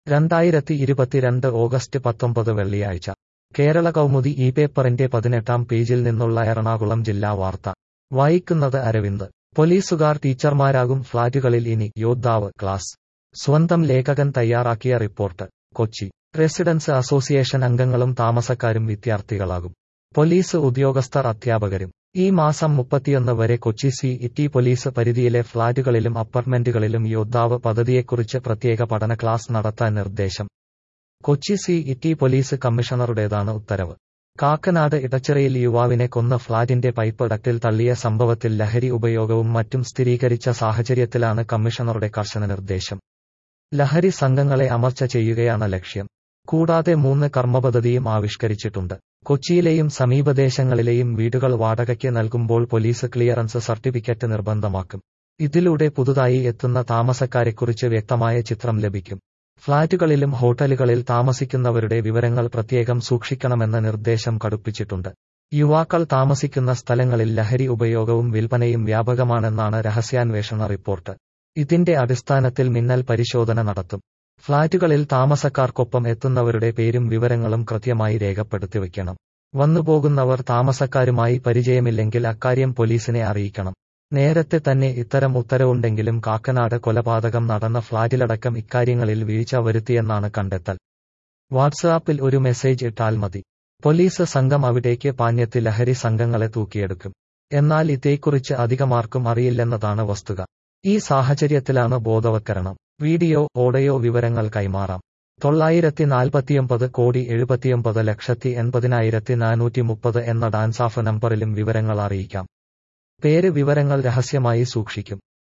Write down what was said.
രണ്ടായിരത്തി ഇരുപത്തിരണ്ട് ഓഗസ്റ്റ് പത്തൊമ്പത് വെള്ളിയാഴ്ച കേരള കൗമുദി ഈ പേപ്പറിന്റെ പതിനെട്ടാം പേജിൽ നിന്നുള്ള എറണാകുളം ജില്ലാ വാർത്ത വായിക്കുന്നത് അരവിന്ദ് പോലീസുകാർ ടീച്ചർമാരാകും ഫ്ളാറ്റുകളിൽ ഇനി യോദ്ധാവ് ക്ലാസ് സ്വന്തം ലേഖകൻ തയ്യാറാക്കിയ റിപ്പോർട്ട് കൊച്ചി റെസിഡൻസ് അസോസിയേഷൻ അംഗങ്ങളും താമസക്കാരും വിദ്യാർത്ഥികളാകും പോലീസ് ഉദ്യോഗസ്ഥർ അധ്യാപകരും ഈ മാസം മുപ്പത്തിയൊന്ന് വരെ കൊച്ചി സി ഇറ്റി പോലീസ് പരിധിയിലെ ഫ്ളാറ്റുകളിലും അപ്പാർട്ട്മെന്റുകളിലും യോദ്ധാവ് പദ്ധതിയെക്കുറിച്ച് പ്രത്യേക പഠന ക്ലാസ് നടത്താൻ നിർദ്ദേശം കൊച്ചി സി ഇറ്റി പോലീസ് കമ്മീഷണറുടേതാണ് ഉത്തരവ് കാക്കനാട് ഇടച്ചിറയിൽ യുവാവിനെ കൊന്ന ഫ്ളാറ്റിന്റെ പൈപ്പ് ഡക്റ്റിൽ തള്ളിയ സംഭവത്തിൽ ലഹരി ഉപയോഗവും മറ്റും സ്ഥിരീകരിച്ച സാഹചര്യത്തിലാണ് കമ്മീഷണറുടെ കർശന നിർദ്ദേശം ലഹരി സംഘങ്ങളെ അമർച്ച ചെയ്യുകയാണ് ലക്ഷ്യം കൂടാതെ മൂന്ന് കർമ്മപദ്ധതിയും ആവിഷ്കരിച്ചിട്ടുണ്ട് കൊച്ചിയിലെയും സമീപദേശങ്ങളിലെയും വീടുകൾ വാടകയ്ക്ക് നൽകുമ്പോൾ പോലീസ് ക്ലിയറൻസ് സർട്ടിഫിക്കറ്റ് നിർബന്ധമാക്കും ഇതിലൂടെ പുതുതായി എത്തുന്ന താമസക്കാരെക്കുറിച്ച് വ്യക്തമായ ചിത്രം ലഭിക്കും ഫ്ളാറ്റുകളിലും ഹോട്ടലുകളിൽ താമസിക്കുന്നവരുടെ വിവരങ്ങൾ പ്രത്യേകം സൂക്ഷിക്കണമെന്ന നിർദ്ദേശം കടുപ്പിച്ചിട്ടുണ്ട് യുവാക്കൾ താമസിക്കുന്ന സ്ഥലങ്ങളിൽ ലഹരി ഉപയോഗവും വിൽപ്പനയും വ്യാപകമാണെന്നാണ് രഹസ്യാന്വേഷണ റിപ്പോർട്ട് ഇതിന്റെ അടിസ്ഥാനത്തിൽ മിന്നൽ പരിശോധന നടത്തും ഫ്ളാറ്റുകളിൽ താമസക്കാർക്കൊപ്പം എത്തുന്നവരുടെ പേരും വിവരങ്ങളും കൃത്യമായി രേഖപ്പെടുത്തി വയ്ക്കണം വന്നുപോകുന്നവർ താമസക്കാരുമായി പരിചയമില്ലെങ്കിൽ അക്കാര്യം പോലീസിനെ അറിയിക്കണം നേരത്തെ തന്നെ ഇത്തരം ഉത്തരവുണ്ടെങ്കിലും കാക്കനാട് കൊലപാതകം നടന്ന ഫ്ളാറ്റിലടക്കം ഇക്കാര്യങ്ങളിൽ വീഴ്ച വരുത്തിയെന്നാണ് കണ്ടെത്തൽ വാട്സാപ്പിൽ ഒരു മെസ്സേജ് ഇട്ടാൽ മതി പോലീസ് സംഘം അവിടേക്ക് പാഞ്ഞെത്തി ലഹരി സംഘങ്ങളെ തൂക്കിയെടുക്കും എന്നാൽ ഇതേക്കുറിച്ച് അധികമാർക്കും അറിയില്ലെന്നതാണ് വസ്തുത ഈ സാഹചര്യത്തിലാണ് ബോധവത്കരണം വീഡിയോ ഓഡിയോ വിവരങ്ങൾ കൈമാറാം തൊള്ളായിരത്തി നാൽപ്പത്തിയൊമ്പത് കോടി എഴുപത്തിയൊമ്പത് ലക്ഷത്തി എൺപതിനായിരത്തി നാനൂറ്റി മുപ്പത് എന്ന ഡാൻസാഫ് നമ്പറിലും വിവരങ്ങൾ അറിയിക്കാം പേര് വിവരങ്ങൾ രഹസ്യമായി സൂക്ഷിക്കും